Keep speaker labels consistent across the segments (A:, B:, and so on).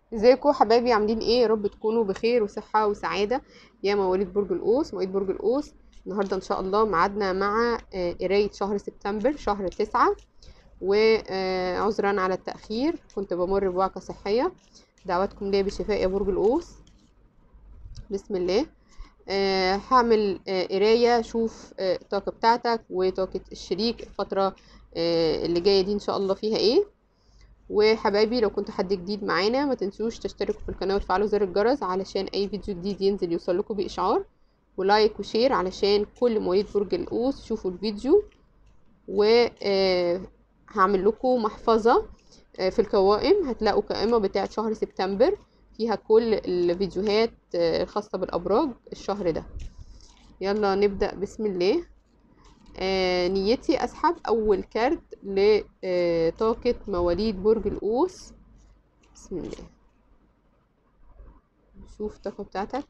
A: ازيكم حبايبي عاملين ايه يا رب تكونوا بخير وصحة وسعادة يا مواليد برج القوس مواليد برج القوس النهاردة ان شاء الله ميعادنا مع آه، قراية شهر سبتمبر شهر تسعة وعذرا على التأخير كنت بمر بوعكة صحية دعواتكم ليا بالشفاء يا برج القوس بسم الله آه، هعمل آه، قراية شوف آه، الطاقة بتاعتك وطاقة الشريك الفترة آه، اللي جاية دي ان شاء الله فيها ايه وحبايبي لو كنت حد جديد معانا ما تنسوش تشتركوا في القناة وتفعلوا زر الجرس علشان اي فيديو جديد ينزل يوصل لكم بإشعار ولايك وشير علشان كل مواليد برج القوس شوفوا الفيديو وهعمل لكم محفظة آه، في القوائم هتلاقوا قائمة بتاعة شهر سبتمبر فيها كل الفيديوهات آه، الخاصة بالأبراج الشهر ده يلا نبدأ بسم الله آه نيتي أسحب أول كارت لطاقة مواليد برج القوس بسم الله نشوف الطاقة بتاعتك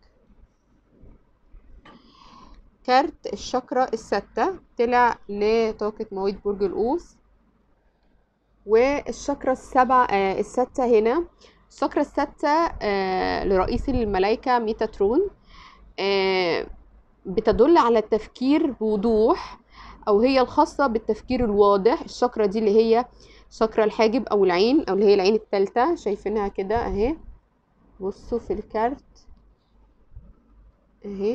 A: كارت الشاكرا الستة طلع لطاقة مواليد برج القوس والشاكرا السبعة آه الستة هنا الشاكرا الستة آه لرئيس الملايكة ميتاترون آه بتدل على التفكير بوضوح او هي الخاصة بالتفكير الواضح الشاكرا دي اللي هي شاكرا الحاجب او العين او اللي هي العين التالتة شايفينها كده اهي بصوا في الكارت اهي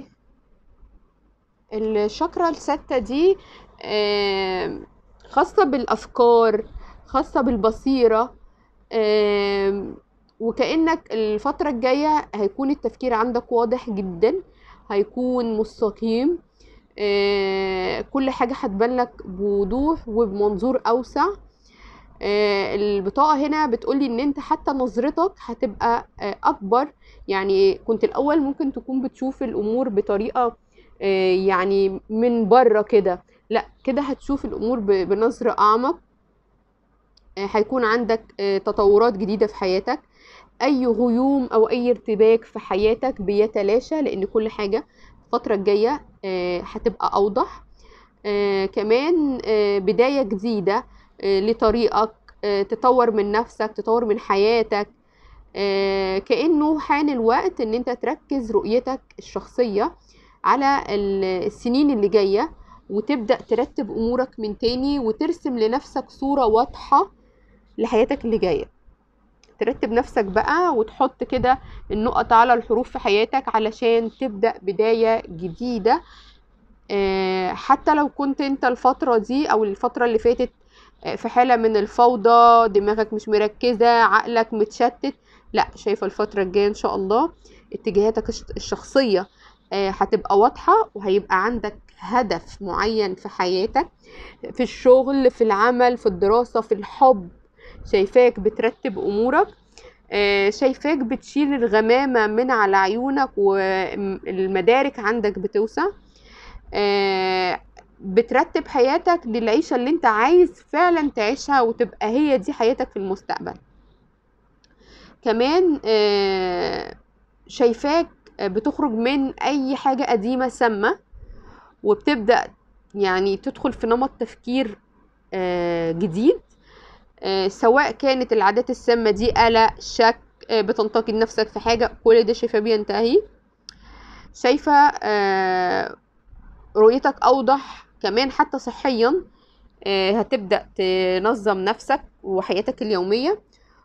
A: الشاكرا الستة دي آم، خاصة بالافكار خاصة بالبصيرة آم، وكأنك الفترة الجاية هيكون التفكير عندك واضح جدا هيكون مستقيم آه، كل حاجة هتبان لك بوضوح وبمنظور أوسع آه، البطاقة هنا بتقولي ان انت حتى نظرتك هتبقى آه، اكبر يعني كنت الاول ممكن تكون بتشوف الامور بطريقة آه، يعني من بره كده لا كده هتشوف الامور ب- بنظرة اعمق آه، هيكون عندك آه، تطورات جديدة في حياتك اي غيوم او اي ارتباك في حياتك بيتلاشى لان كل حاجة الفترة الجاية آه، هتبقى اوضح آه، كمان آه، بداية جديدة آه، لطريقك آه، تطور من نفسك تطور من حياتك آه، كأنه حان الوقت ان انت تركز رؤيتك الشخصية على ال- السنين اللي جاية وتبدأ ترتب امورك من تاني وترسم لنفسك صورة واضحة لحياتك اللي جاية ترتب نفسك بقى وتحط كده النقط على الحروف في حياتك علشان تبدأ بداية جديدة آه، حتى لو كنت انت الفترة دي او الفترة اللي فاتت آه، في حالة من الفوضى دماغك مش مركزة عقلك متشتت لا شايفة الفترة الجاية ان شاء الله اتجاهاتك الش- الشخصية آه، هتبقى واضحة وهيبقى عندك هدف معين في حياتك في الشغل في العمل في الدراسة في الحب شايفاك بترتب امورك آه، شايفاك بتشيل الغمامة من على عيونك والمدارك عندك بتوسع آه، بترتب حياتك للعيشة اللي انت عايز فعلا تعيشها وتبقى هي دي حياتك في المستقبل كمان آه، شايفاك بتخرج من اي حاجة قديمة سامة وبتبدأ يعني تدخل في نمط تفكير آه، جديد آه، سواء كانت العادات السامة دي قلق شك آه، بتنتقد نفسك في حاجة كل ده شايفاه بينتهي شايفة آه، رؤيتك أوضح كمان حتى صحيا آه، هتبدأ تنظم نفسك وحياتك اليومية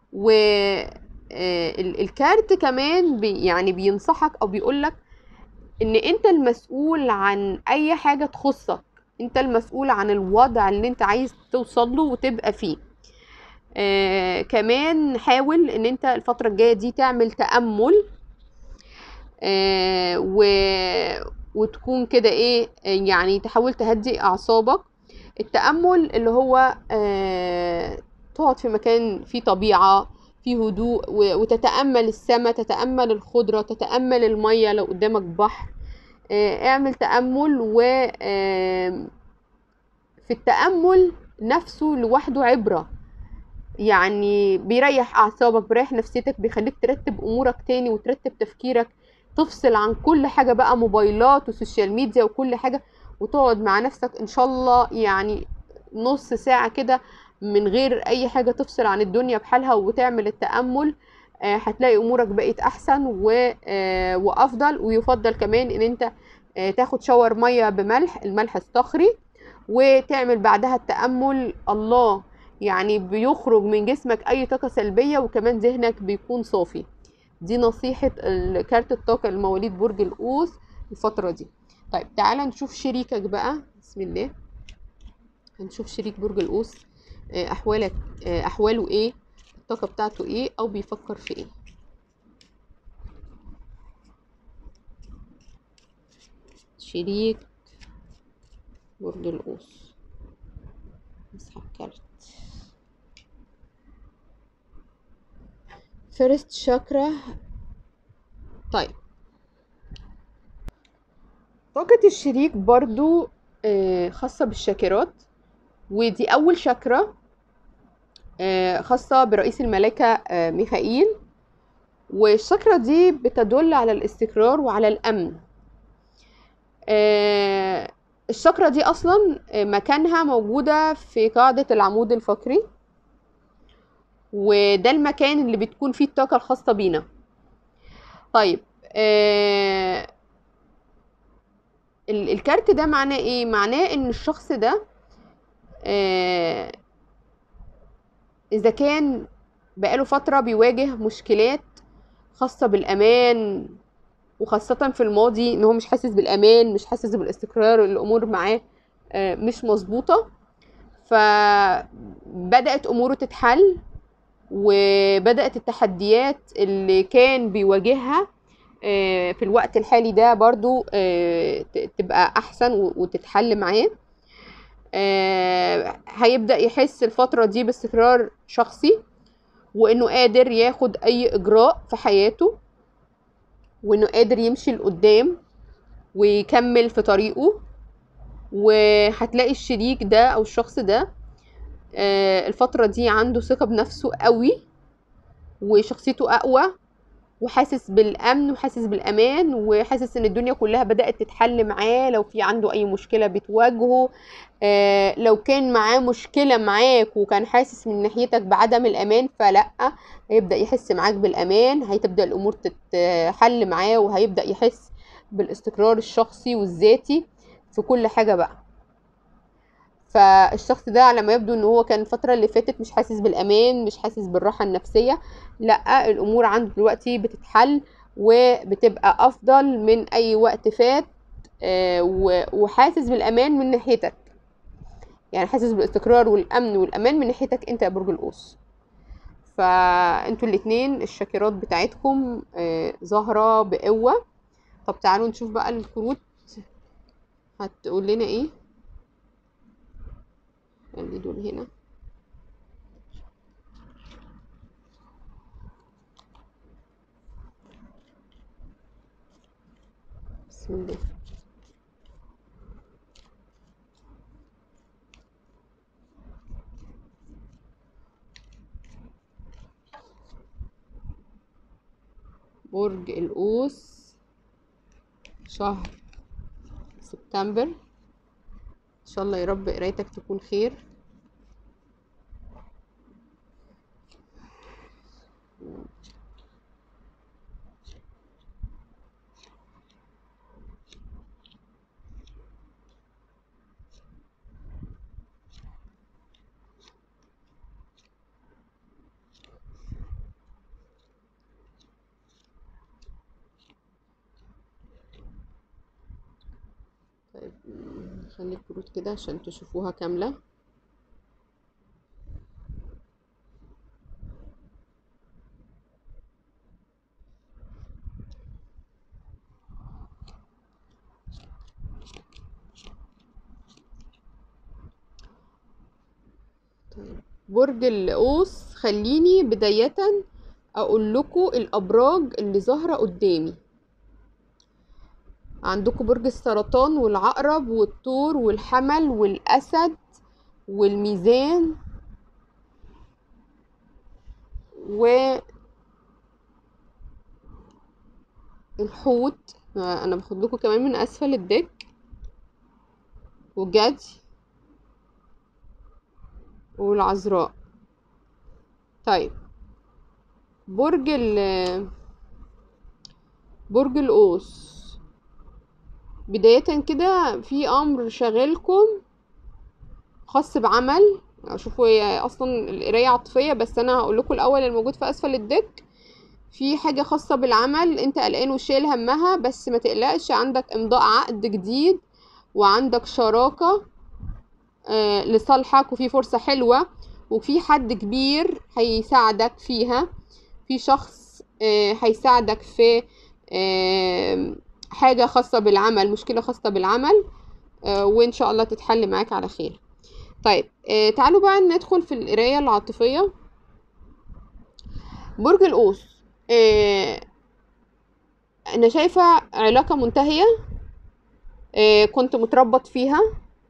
A: والكارت كمان بي يعني بينصحك أو بيقولك إن أنت المسؤول عن أي حاجة تخصك أنت المسؤول عن الوضع اللي أنت عايز توصل له وتبقى فيه آه كمان حاول ان انت الفترة الجاية دي تعمل تأمل آه و... وتكون كده ايه آه، يعني تحاول تهدي اعصابك التأمل اللي هو آه تقعد في مكان فيه طبيعة فيه هدوء و... وتتأمل السماء تتأمل الخضرة تتأمل المية لو قدامك بحر آه اعمل تأمل و آه في التأمل نفسه لوحده عبرة يعني بيريح اعصابك بيريح نفسيتك بيخليك ترتب امورك تاني وترتب تفكيرك تفصل عن كل حاجة بقى موبايلات وسوشيال ميديا وكل حاجة وتقعد مع نفسك ان شاء الله يعني نص ساعة كده من غير اي حاجة تفصل عن الدنيا بحالها وتعمل التأمل آه، هتلاقي امورك بقت احسن و- آه، وافضل ويفضل كمان ان انت آه، تاخد شاور ميه بملح الملح الصخري وتعمل بعدها التامل الله يعني بيخرج من جسمك اي طاقه سلبيه وكمان ذهنك بيكون صافي دي نصيحه ال- كارت الطاقه لمواليد برج القوس الفتره دي طيب تعالى نشوف شريكك بقى بسم الله هنشوف شريك برج القوس آه، احوالك آه، احواله ايه الطاقه بتاعته ايه او بيفكر في ايه شريك برج القوس نسحب كارت فيرست شاكرا طيب طاقة الشريك برضو آه، خاصة بالشاكرات ودي أول شاكرا آه، خاصة برئيس الملائكة آه، ميخائيل والشاكرا دي بتدل على الاستقرار وعلى الأمن آه، الشاكرا دي أصلا آه، مكانها موجودة في قاعدة العمود الفقري وده المكان اللي بتكون فيه الطاقة الخاصة بينا طيب آه ال- الكارت ده معناه ايه معناه ان الشخص ده آه اذا كان بقاله فترة بيواجه مشكلات خاصة بالامان وخاصة في الماضي ان هو مش حاسس بالامان مش حاسس بالاستقرار الامور معاه آه مش مظبوطة فبدأت اموره تتحل وبدأت التحديات اللي كان بيواجهها آه، في الوقت الحالي ده برضو آه، ت- تبقى أحسن و- وتتحل معاه آه، هيبدأ يحس الفترة دي باستقرار شخصي وإنه قادر ياخد أي إجراء في حياته وإنه قادر يمشي لقدام ويكمل في طريقه وهتلاقي الشريك ده أو الشخص ده آه، الفترة دي عنده ثقة بنفسه قوي وشخصيته أقوى وحاسس بالأمن وحاسس بالأمان وحاسس إن الدنيا كلها بدأت تتحل معاه لو في عنده أي مشكلة بتواجهه آه لو كان معاه مشكلة معاك وكان حاسس من ناحيتك بعدم الأمان فلأ هيبدأ يحس معاك بالأمان هتبدأ الأمور تتحل معاه وهيبدأ يحس بالاستقرار الشخصي والذاتي في كل حاجة بقى فالشخص ده على ما يبدو ان هو كان الفترة اللي فاتت مش حاسس بالامان مش حاسس بالراحة النفسية لا الامور عنده دلوقتي بتتحل وبتبقى افضل من اي وقت فات آه، و- وحاسس بالامان من ناحيتك يعني حاسس بالاستقرار والامن والامان من ناحيتك انت يا برج القوس فانتوا الاتنين الشاكرات بتاعتكم آه، ظاهرة بقوة طب تعالوا نشوف بقى الكروت هتقول لنا ايه خلي دول هنا بسم الله برج القوس شهر سبتمبر ان شاء الله يا رب قرايتك تكون خير طيب نخلي الكروت كده عشان تشوفوها كاملة طيب برج القوس خليني بداية اقول لكم الابراج اللي ظاهرة قدامي عندكم برج السرطان والعقرب والثور والحمل والاسد والميزان و الحوت آه، انا باخد لكم كمان من اسفل الديك والجدي والعذراء طيب برج ال برج القوس بداية كده في أمر شاغلكم خاص بعمل شوفوا هي أصلا القراية عاطفية بس أنا هقول لكم الأول الموجود في أسفل الدك في حاجة خاصة بالعمل انت قلقان وشايل همها بس ما تقلقش عندك امضاء عقد جديد وعندك شراكة آه لصالحك وفي فرصة حلوة وفي حد كبير هيساعدك فيها في شخص آه هيساعدك في آه حاجة خاصة بالعمل مشكلة خاصة بالعمل آه وإن شاء الله تتحل معاك على خير طيب آه تعالوا بقى ندخل في القراية العاطفية برج القوس آه أنا شايفة علاقة منتهية آه كنت متربط فيها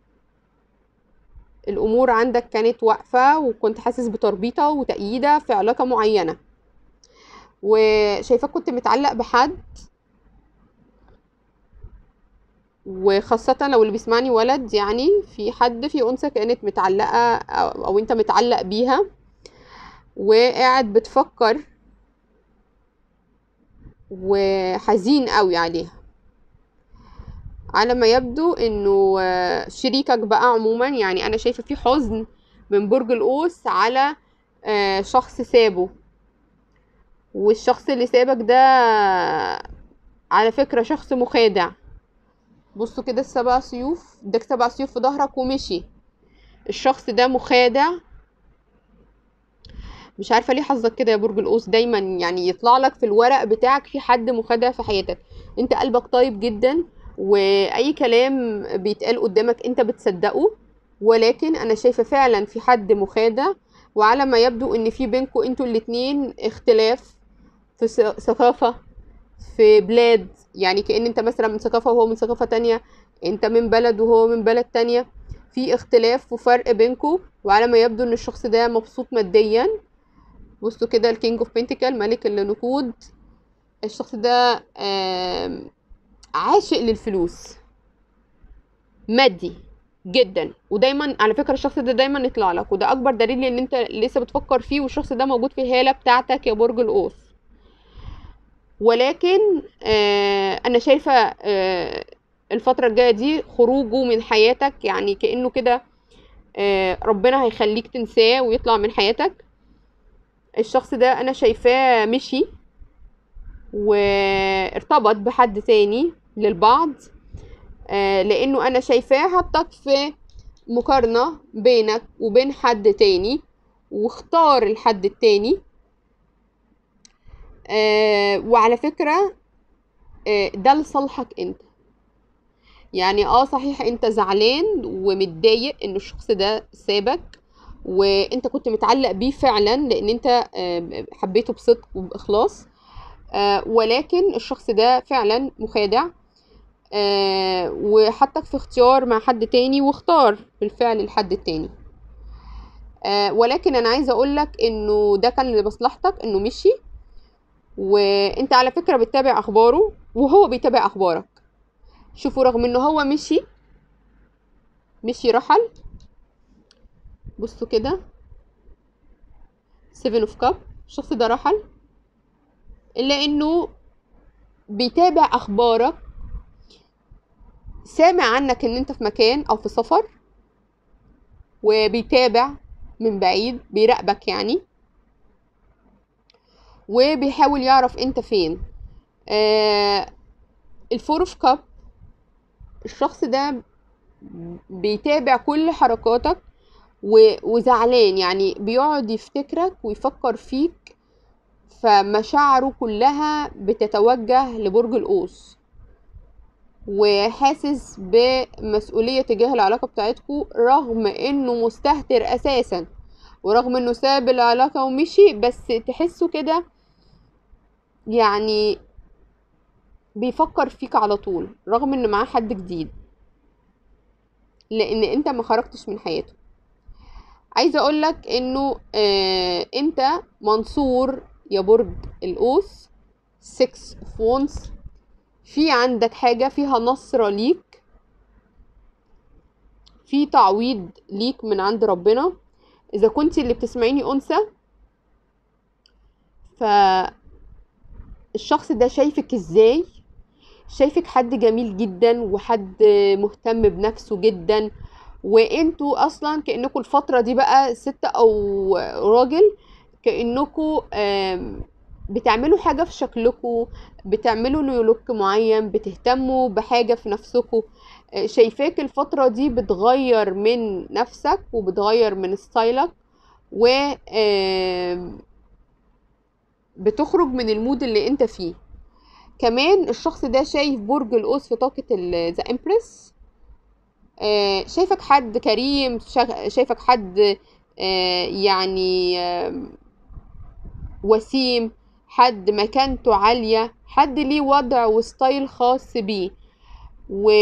A: الأمور عندك كانت واقفة وكنت حاسس بتربيطة وتأييدة في علاقة معينة وشايفاك كنت متعلق بحد وخاصة لو اللي بيسمعني ولد يعني في حد في أنثى كانت متعلقة أو, أو أنت متعلق بيها وقاعد بتفكر وحزين قوي عليها على ما يبدو انه شريكك بقى عموما يعني انا شايفه في حزن من برج القوس على شخص سابه والشخص اللي سابك ده على فكره شخص مخادع بصوا كده السبع سيوف اداك سبع سيوف في ظهرك ومشي الشخص ده مخادع مش عارفه ليه حظك كده يا برج القوس دايما يعني يطلع لك في الورق بتاعك في حد مخادع في حياتك انت قلبك طيب جدا واي كلام بيتقال قدامك انت بتصدقه ولكن انا شايفه فعلا في حد مخادع وعلى ما يبدو ان في بينكم انتوا الاتنين اختلاف في ثقافه في بلاد يعني كأن انت مثلا من ثقافة وهو من ثقافة تانية انت من بلد وهو من بلد تانية في اختلاف وفرق بينكم وعلى ما يبدو ان الشخص ده مبسوط ماديا بصوا كده الكينج اوف بنتيكل ملك النقود الشخص ده عاشق للفلوس مادي جدا ودايما على فكره الشخص ده دايما يطلع لك وده اكبر دليل ان انت لسه بتفكر فيه والشخص ده موجود في الهاله بتاعتك يا برج القوس ولكن آه انا شايفه آه الفتره الجايه دي خروجه من حياتك يعني كانه كده آه ربنا هيخليك تنساه ويطلع من حياتك الشخص ده انا شايفاه مشي وارتبط بحد تاني للبعض آه لانه انا شايفاه حطك في مقارنة بينك وبين حد تاني واختار الحد التاني آه وعلى فكرة آه ده لصالحك انت يعني اه صحيح انت زعلان ومتضايق ان الشخص ده سابك وانت كنت متعلق بيه فعلا لان انت آه حبيته بصدق وباخلاص آه ولكن الشخص ده فعلا مخادع آه وحطك في اختيار مع حد تاني واختار بالفعل الحد التاني آه ولكن انا عايزه اقولك انه ده كان لمصلحتك انه مشي وانت على فكره بتتابع اخباره وهو بيتابع اخبارك شوفوا رغم انه هو مشي مشي رحل بصوا كده سيفن اوف كاب الشخص ده رحل الا انه بيتابع اخبارك سامع عنك ان انت في مكان او في سفر وبيتابع من بعيد بيراقبك يعني وبيحاول يعرف انت فين آه الفور اوف كاب الشخص ده بيتابع كل حركاتك وزعلان يعني بيقعد يفتكرك ويفكر فيك فمشاعره كلها بتتوجه لبرج القوس وحاسس بمسؤولية تجاه العلاقة بتاعتكو رغم انه مستهتر اساسا ورغم انه ساب العلاقة ومشي بس تحسه كده يعني بيفكر فيك على طول رغم ان معاه حد جديد لان انت ما خرجتش من حياته عايزه اقولك انه آه انت منصور يا برج القوس 6 فونس في عندك حاجه فيها نصره ليك في تعويض ليك من عند ربنا اذا كنت اللي بتسمعيني انثى ف الشخص ده شايفك ازاي شايفك حد جميل جدا وحد مهتم بنفسه جدا وانتوا اصلا كانكم الفتره دي بقى ست او راجل كانكم آم، بتعملوا حاجه في شكلكم بتعملوا نيو لوك معين بتهتموا بحاجه في نفسكم آه، شايفاك الفتره دي بتغير من نفسك وبتغير من ستايلك و آم، بتخرج من المود اللي انت فيه كمان الشخص ده شايف برج القوس في طاقة ذا امبرس شايفك حد كريم شا- شايفك حد آه، يعني آم، وسيم حد مكانته عالية حد ليه وضع وستايل خاص بيه و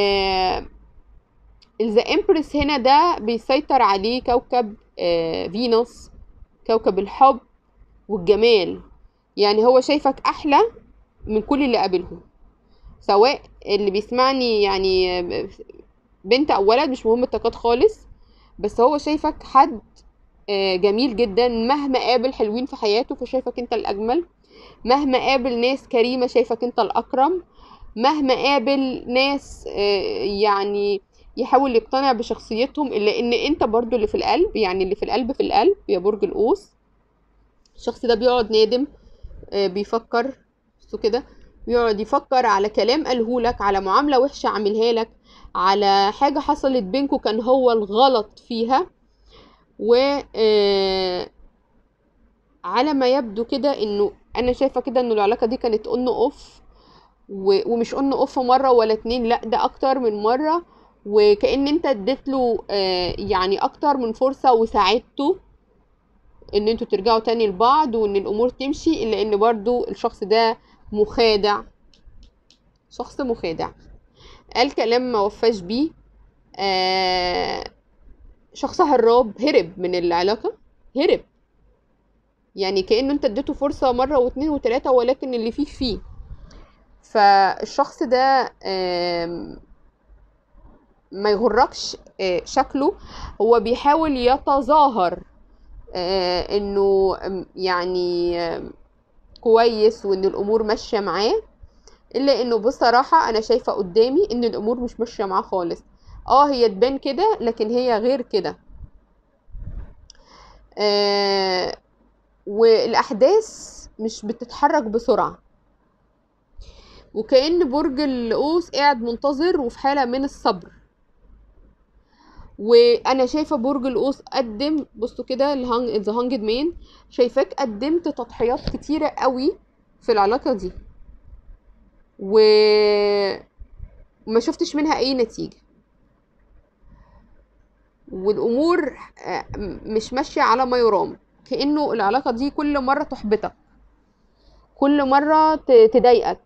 A: الذا امبرس هنا ده بيسيطر عليه كوكب آه، فينوس كوكب الحب والجمال يعني هو شايفك احلى من كل اللي قابلهم سواء اللي بيسمعني يعني بنت او ولد مش مهم الطاقات خالص بس هو شايفك حد آه، جميل جدا مهما قابل حلوين في حياته فشايفك انت الاجمل مهما قابل ناس كريمة شايفك انت الاكرم مهما قابل ناس آه، يعني يحاول يقتنع بشخصيتهم الا ان انت برضو اللي في القلب يعني اللي في القلب في القلب يا برج القوس الشخص ده بيقعد نادم آه، بيفكر بصوا كده بيقعد يفكر على كلام قالهولك على معاملة وحشة عملها لك على حاجة حصلت بينكوا كان هو الغلط فيها و آه، على ما يبدو كده انه انا شايفة كده انه العلاقة دي كانت اون اوف ومش اون اوف مرة ولا اتنين لا ده اكتر من مرة وكأن انت اديت له آه، يعني اكتر من فرصة وساعدته ان انتوا ترجعوا تاني لبعض وان الامور تمشي الا ان برضو الشخص ده مخادع شخص مخادع قال كلام ما وفاش بيه آه شخص هراب هرب من العلاقة هرب يعني كأنه انت اديته فرصة مرة واتنين وتلاتة ولكن اللي فيه فيه فالشخص ده آم، ما يغركش آه، شكله هو بيحاول يتظاهر آه، انه آم، يعني آم، كويس وان الامور ماشيه معاه الا انه بصراحه انا شايفه قدامي ان الامور مش ماشيه معاه خالص اه هي تبان كده لكن هي غير كده آه والاحداث مش بتتحرك بسرعه وكأن برج القوس قاعد منتظر وفي حالة من الصبر وانا شايفه برج القوس قدم بصوا كده ذا هانجد مان شايفاك قدمت تضحيات كتيره قوي في العلاقه دي و ما شفتش منها اي نتيجه والامور آه، مش ماشيه على ما يرام كانه العلاقه دي كل مره تحبطك كل مره ت- تضايقك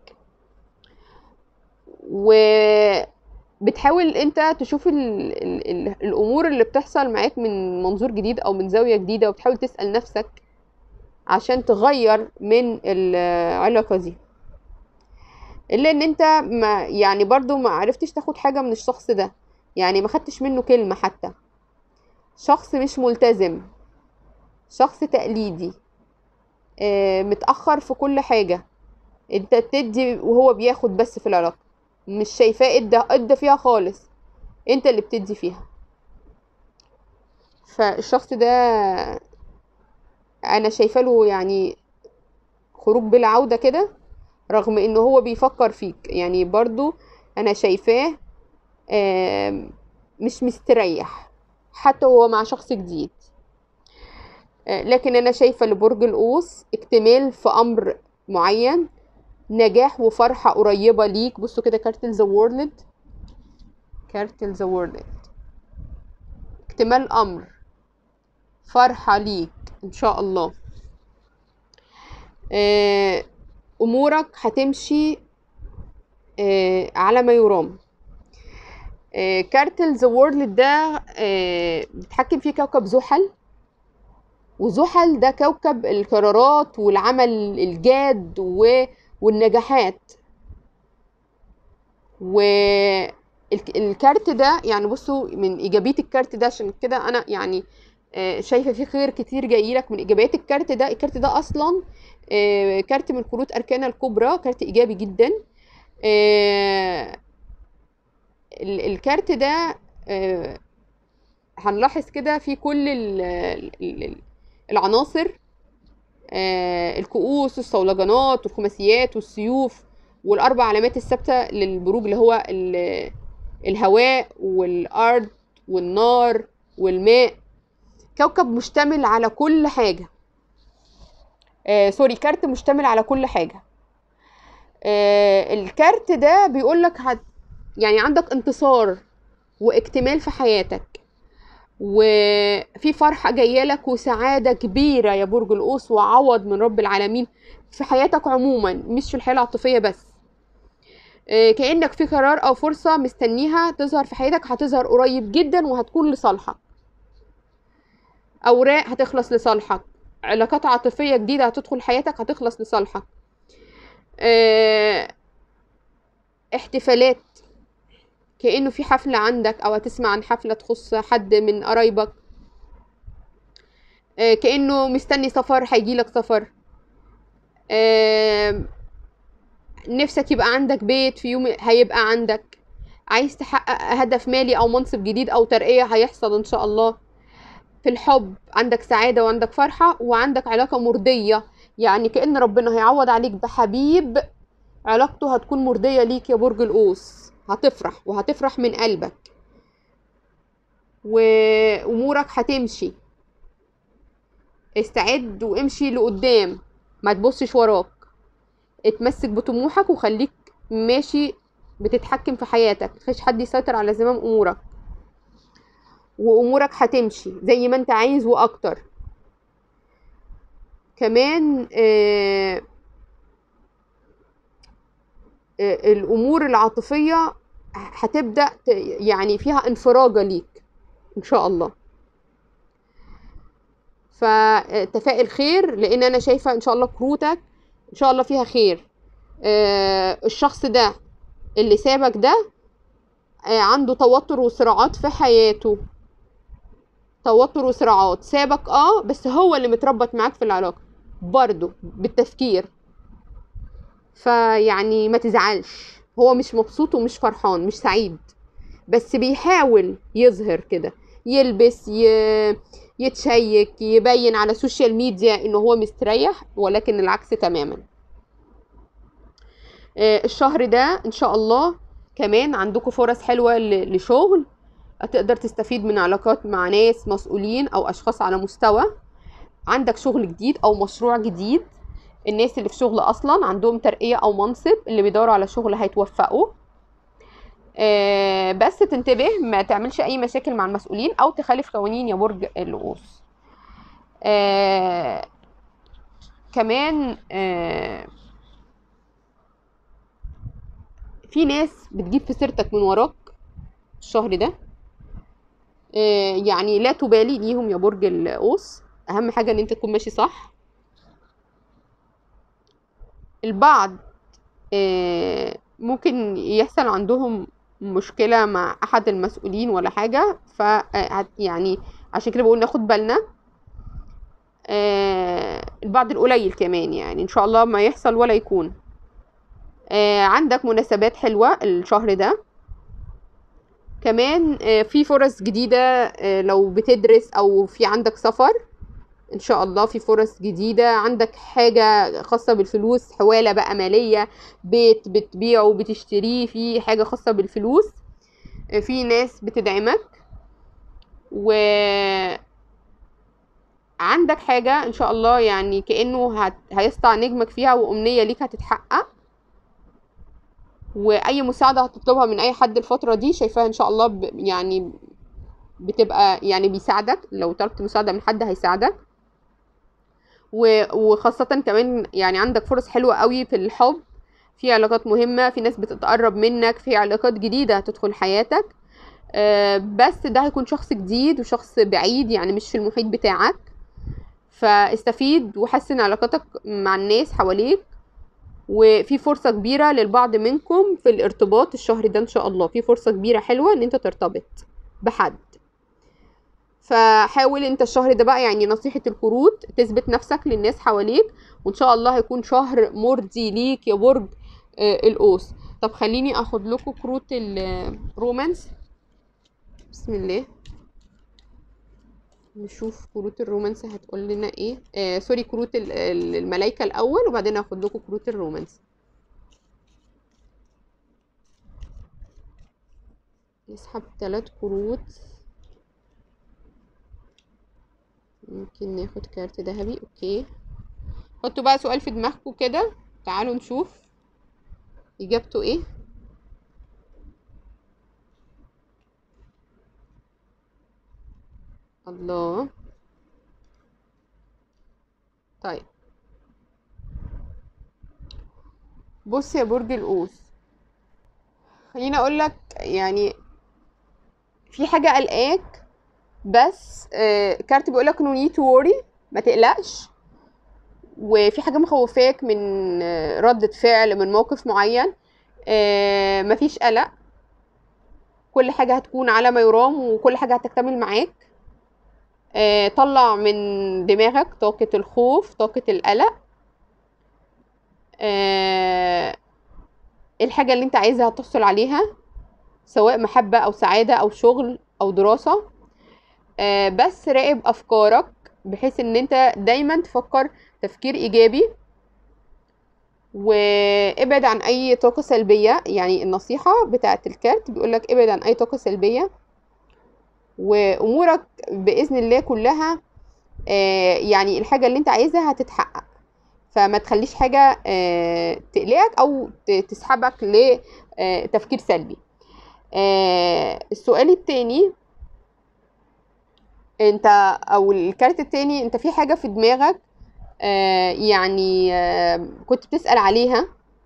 A: وبتحاول انت تشوف ال... ال... ال... الامور اللي بتحصل معاك من منظور جديد او من زاويه جديده وبتحاول تسال نفسك عشان تغير من العلاقه دي الا ان انت ما يعني برضو ما عرفتش تاخد حاجه من الشخص ده يعني ما خدتش منه كلمه حتى شخص مش ملتزم شخص تقليدي آه، متاخر في كل حاجه انت بتدي وهو بياخد بس في العلاقه مش شايفاه ادى ادى فيها خالص انت اللي بتدي فيها فالشخص ده انا شايفه له يعني خروج بلا عوده كده رغم ان هو بيفكر فيك يعني برضو انا شايفاه آم، مش مستريح حتى هو مع شخص جديد آه، لكن انا شايفه لبرج القوس اكتمال في امر معين نجاح وفرحه قريبه ليك بصوا كده كارت ذا وورلد كارت ذا وورلد اكتمال امر فرحه ليك ان شاء الله آه، امورك هتمشي آه، على ما يرام آه، كارت ذا وورلد ده آه، بيتحكم فيه كوكب زحل وزحل ده كوكب القرارات والعمل الجاد و- والنجاحات والكارت ده يعني بصوا من ايجابيه الكارت ده عشان كده انا يعني آه، شايفه في خير كتير جاي لك من ايجابيات الكارت ده الكارت ده اصلا آه، كارت من كروت اركانا الكبرى كارت ايجابي جدا آه، ال- الكارت ده آه، هنلاحظ كده في كل ال- ال- ال- العناصر آه، الكؤوس والصولجانات والخماسيات والسيوف والاربع علامات الثابته للبروج اللي هو ال- الهواء والارض والنار والماء كوكب مشتمل على كل حاجه آه سوري كارت مشتمل على كل حاجه آه الكارت ده بيقول لك هت يعني عندك انتصار واكتمال في حياتك وفي فرحة جاية لك وسعادة كبيرة يا برج القوس وعوض من رب العالمين في حياتك عموما مش في الحياة العاطفية بس آه، كأنك في قرار أو فرصة مستنيها تظهر في حياتك هتظهر قريب جدا وهتكون لصالحك أوراق هتخلص لصالحك علاقات عاطفية جديدة هتدخل حياتك هتخلص لصالحك آه، احتفالات كأنه في حفلة عندك أو هتسمع عن حفلة تخص حد من قرايبك آه، كأنه مستني سفر هيجيلك سفر آه، نفسك يبقى عندك بيت في يوم هيبقى عندك عايز تحقق هدف مالي أو منصب جديد أو ترقية هيحصل إن شاء الله في الحب عندك سعادة وعندك فرحة وعندك علاقة مرضية يعني كأن ربنا هيعوض عليك بحبيب علاقته هتكون مرضية ليك يا برج القوس هتفرح وهتفرح من قلبك وأمورك هتمشي استعد وامشي لقدام ما تبصش وراك اتمسك بطموحك وخليك ماشي بتتحكم في حياتك مفيش حد يسيطر على زمام امورك وامورك هتمشي زي ما انت عايز واكتر كمان آه آه الامور العاطفيه هتبدا ت- يعني فيها انفراجه ليك ان شاء الله فتفائل خير لان انا شايفه ان شاء الله كروتك ان شاء الله فيها خير آه الشخص ده اللي سابك ده آه عنده توتر وصراعات في حياته توتر وصراعات سابك اه بس هو اللي متربط معاك في العلاقة برضه بالتفكير فيعني ما تزعلش هو مش مبسوط ومش فرحان مش سعيد بس بيحاول يظهر كده يلبس ي... يتشيك يبين على السوشيال ميديا انه هو مستريح ولكن العكس تماما آه، الشهر ده ان شاء الله كمان عندكم فرص حلوة ل- لشغل هتقدر تستفيد من علاقات مع ناس مسؤولين او اشخاص على مستوى عندك شغل جديد او مشروع جديد الناس اللي في شغل اصلا عندهم ترقية او منصب اللي بيدوروا على شغل هيتوفقوا آه، بس تنتبه ما تعملش اي مشاكل مع المسؤولين او تخالف قوانين يا برج القوس آه، كمان آه، في ناس بتجيب في سيرتك من وراك الشهر ده آه، يعني لا تبالي ليهم يا برج القوس اهم حاجة ان انت تكون ماشي صح البعض آه، ممكن يحصل عندهم مشكلة مع أحد المسؤولين ولا حاجة ف آه، يعني عشان كده بقول ناخد بالنا آه، البعض القليل كمان يعني إن شاء الله ما يحصل ولا يكون آه، عندك مناسبات حلوة الشهر ده كمان آه، في فرص جديدة آه، لو بتدرس أو في عندك سفر ان شاء الله في فرص جديدة عندك حاجة خاصة بالفلوس حوالة بقى مالية بيت بتبيعه بتشتريه في حاجة خاصة بالفلوس في ناس بتدعمك و عندك حاجة ان شاء الله يعني كأنه هت... هيسطع نجمك فيها وأمنية ليك هتتحقق وأي مساعدة هتطلبها من أي حد الفترة دي شايفاها ان شاء الله ب... يعني بتبقى يعني بيساعدك لو طلبت مساعدة من حد هيساعدك و- وخاصة كمان يعني عندك فرص حلوة قوي في الحب في علاقات مهمة في ناس بتتقرب منك في علاقات جديدة هتدخل حياتك آه، بس ده هيكون شخص جديد وشخص بعيد يعني مش في المحيط بتاعك فاستفيد وحسن علاقاتك مع الناس حواليك وفي فرصة كبيرة للبعض منكم في الارتباط الشهر ده ان شاء الله في فرصة كبيرة حلوة ان انت ترتبط بحد فحاول انت الشهر ده بقى يعني نصيحة الكروت تثبت نفسك للناس حواليك وان شاء الله هيكون شهر مرضي ليك يا برج آه، القوس طب خليني اخد لكم كروت الرومانس بسم الله نشوف كروت الرومانس هتقول لنا ايه آه سوري كروت ال- ال- الملايكة الاول وبعدين هاخد لكم كروت الرومانس نسحب ثلاث كروت ممكن ناخد كارت ذهبي اوكي حطوا بقى سؤال في دماغكم كده تعالوا نشوف اجابته ايه الله طيب بص يا برج القوس خليني اقول لك يعني في حاجه قلقاك بس آه كارت بيقول لك نو نيد تو وري ما تقلقش وفي حاجه مخوفاك من آه، ردة فعل من موقف معين آه مفيش قلق كل حاجه هتكون على ما يرام وكل حاجه هتكتمل معاك آه طلع من دماغك طاقه الخوف طاقه القلق آه الحاجه اللي انت عايزها تحصل عليها سواء محبه او سعاده او شغل او دراسه آه، بس راقب افكارك بحيث ان انت دايما تفكر تفكير ايجابي وابعد عن اي طاقة سلبية يعني النصيحة بتاعت الكارت بيقولك ابعد عن اي طاقة سلبية وامورك باذن الله كلها آه، يعني الحاجة اللي انت عايزها هتتحقق فما تخليش حاجة آه، تقلقك او ت- تسحبك لتفكير سلبي آه، السؤال التاني انت او الكارت التاني انت في حاجة في دماغك آه يعني آه كنت بتسأل عليها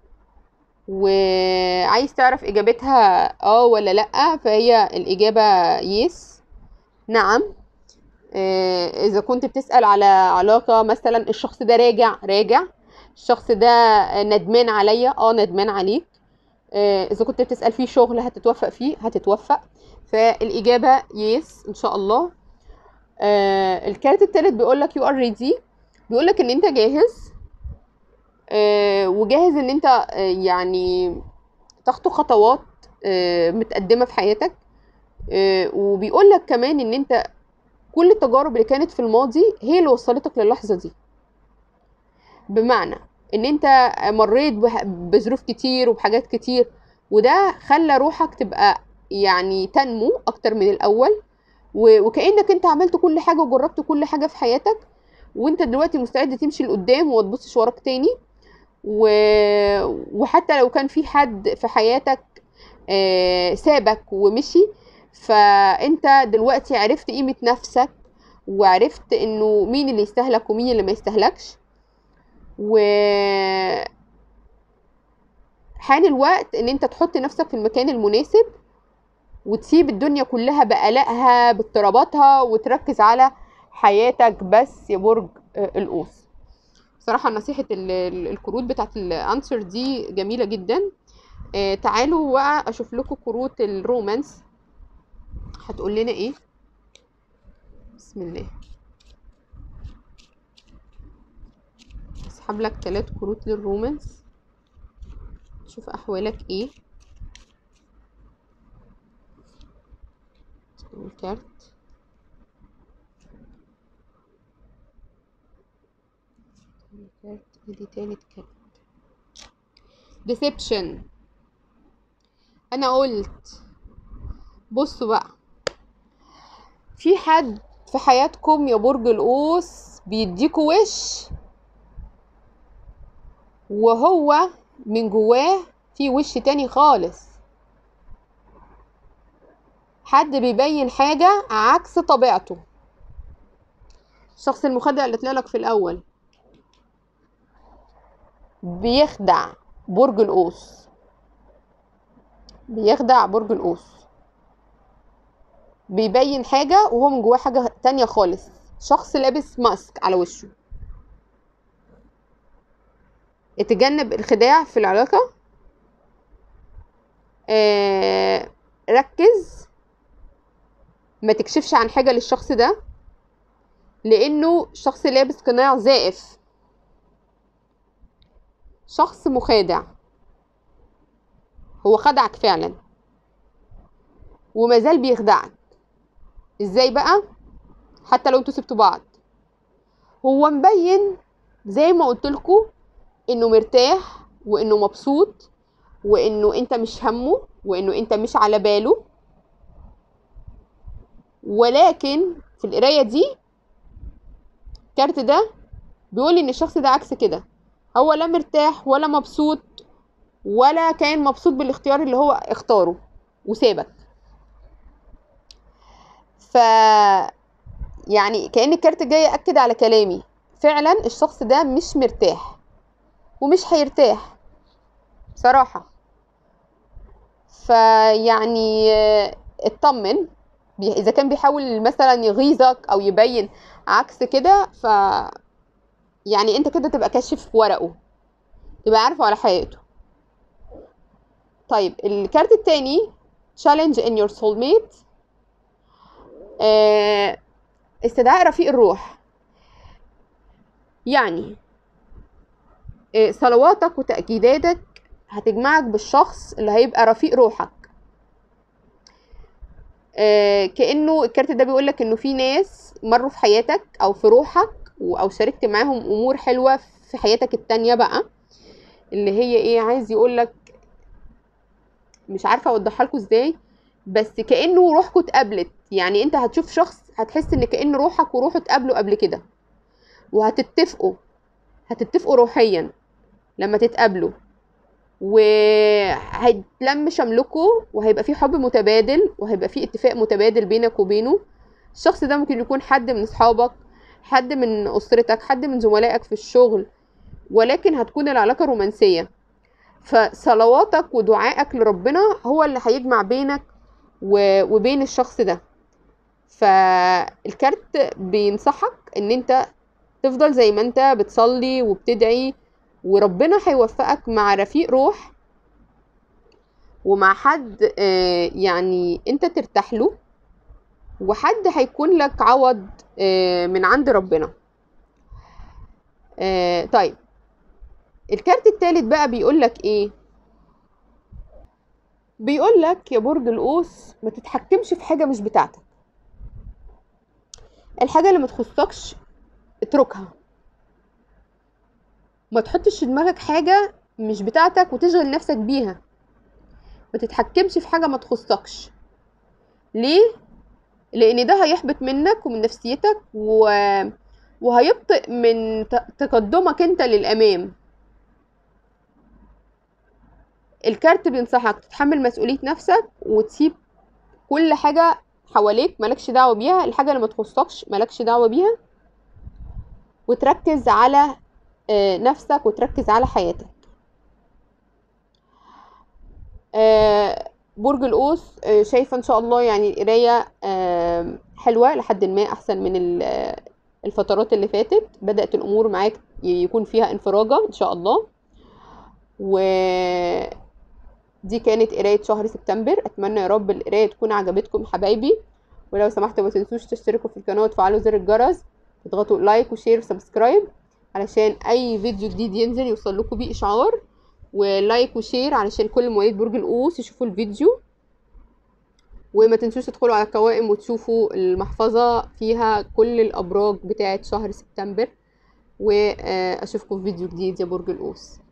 A: وعايز تعرف اجابتها اه ولا لأ فهي الاجابة يس نعم آه اذا كنت بتسأل على علاقة مثلا الشخص ده راجع راجع الشخص ده ندمان عليا اه ندمان عليك آه اذا كنت بتسأل فيه شغل هتتوفق فيه هتتوفق فالاجابة يس ان شاء الله آه الكارت التالت بيقول لك يو ار ريدي بيقول لك ان انت جاهز آه وجاهز ان انت آه يعني تخطو خطوات آه متقدمة في حياتك آه وبيقول لك كمان ان انت كل التجارب اللي كانت في الماضي هي اللي وصلتك للحظة دي بمعنى ان انت مريت بح- بظروف كتير وبحاجات كتير وده خلى روحك تبقى يعني تنمو اكتر من الاول و- وكأنك انت عملت كل حاجة وجربت كل حاجة في حياتك وانت دلوقتي مستعد تمشي لقدام وما تبصش وراك تاني و... وحتى لو كان في حد في حياتك آه، سابك ومشي فانت دلوقتي عرفت قيمة نفسك وعرفت انه مين اللي يستهلك ومين اللي ما يستهلكش و حان الوقت ان انت تحط نفسك في المكان المناسب وتسيب الدنيا كلها بقلقها باضطراباتها وتركز على حياتك بس يا برج آه، القوس بصراحة نصيحة ال- ال- الكروت بتاعت الانسر دي جميلة جدا آه تعالوا بقى اشوف لكم كروت الرومانس هتقول لنا ايه بسم الله اسحب لك ثلاث كروت للرومانس شوف احوالك ايه الكارت كارت ادي تالت كارت ديسبشن انا قلت بصوا بقى في حد في حياتكم يا برج القوس بيديكوا وش وهو من جواه في وش تاني خالص حد بيبين حاجة عكس طبيعته الشخص المخدع اللي طلع لك في الأول بيخدع برج القوس بيخدع برج القوس بيبين حاجة وهو من جواه حاجة تانية خالص شخص لابس ماسك على وشه اتجنب الخداع في العلاقة آه ركز ما تكشفش عن حاجة للشخص ده لانه شخص لابس قناع زائف شخص مخادع هو خدعك فعلا ومازال بيخدعك ازاي بقى حتى لو انتوا سبتوا بعض هو مبين زي ما قلت لكم انه مرتاح وانه مبسوط وانه انت مش همه وانه انت مش على باله ولكن في القرايه دي الكارت ده بيقول ان الشخص ده عكس كده هو لا مرتاح ولا مبسوط ولا كان مبسوط بالاختيار اللي هو اختاره وسابك ف يعني كأن الكارت جاي يأكد على كلامي فعلا الشخص ده مش مرتاح ومش هيرتاح بصراحة فيعني آه، اطمن بي- اذا كان بيحاول مثلا يغيظك او يبين عكس كده ف يعني انت كده تبقى كاشف ورقه تبقى عارفه على حقيقته طيب الكارت التاني challenge in your soulmate آه استدعاء رفيق الروح يعني آه صلواتك وتأكيداتك هتجمعك بالشخص اللي هيبقى رفيق روحك آه كأنه الكارت ده بيقولك انه في ناس مروا في حياتك او في روحك و- او شاركت معاهم امور حلوة في حياتك التانية بقى اللي هي ايه عايز يقولك مش عارفة اوضحها لكم ازاي بس كأنه روحكم اتقابلت يعني انت هتشوف شخص هتحس ان كأن روحك وروحه اتقابلوا قبل كده وهتتفقوا هتتفقوا روحيا لما تتقابلوا وهيتلم شملكوا وهيبقى في حب متبادل وهيبقى في اتفاق متبادل بينك وبينه الشخص ده ممكن يكون حد من اصحابك حد من اسرتك حد من زملائك في الشغل ولكن هتكون العلاقة رومانسية فصلواتك ودعائك لربنا هو اللي هيجمع بينك و- وبين الشخص ده فالكارت بينصحك ان انت تفضل زي ما انت بتصلي وبتدعي وربنا هيوفقك مع رفيق روح ومع حد آه، يعني انت ترتاح له وحد هيكون لك عوض آه، من عند ربنا آه، طيب الكارت التالت بقى بيقولك ايه بيقولك يا برج القوس ما تتحكمش في حاجة مش بتاعتك الحاجة اللي ما تخصكش اتركها ما تحطش في دماغك حاجة مش بتاعتك وتشغل نفسك بيها ما تتحكمش في حاجة ما تخصكش ليه؟ لأن ده هيحبط منك ومن نفسيتك و... وهيبطئ من ت- تقدمك انت للأمام الكارت بينصحك تتحمل مسؤولية نفسك وتسيب كل حاجة حواليك مالكش دعوة بيها الحاجة اللي ما تخصكش مالكش دعوة بيها وتركز على آه، نفسك وتركز على حياتك آه، برج القوس آه، شايفة ان شاء الله يعني القراية آه، حلوة لحد ما احسن من ال- آه، الفترات اللي فاتت بدأت الامور معاك يكون فيها انفراجة ان شاء الله و دي كانت قراية شهر سبتمبر اتمنى يا رب القراية تكون عجبتكم حبايبي ولو سمحتوا ما تنسوش تشتركوا في القناة وتفعلوا زر الجرس تضغطوا لايك وشير وسبسكرايب علشان اي فيديو جديد ينزل يوصل لكم بيه اشعار ولايك وشير علشان كل مواليد برج القوس يشوفوا الفيديو وما تنسوش تدخلوا على القوائم وتشوفوا المحفظة فيها كل الأبراج بتاعة شهر سبتمبر وأشوفكم في فيديو جديد يا برج القوس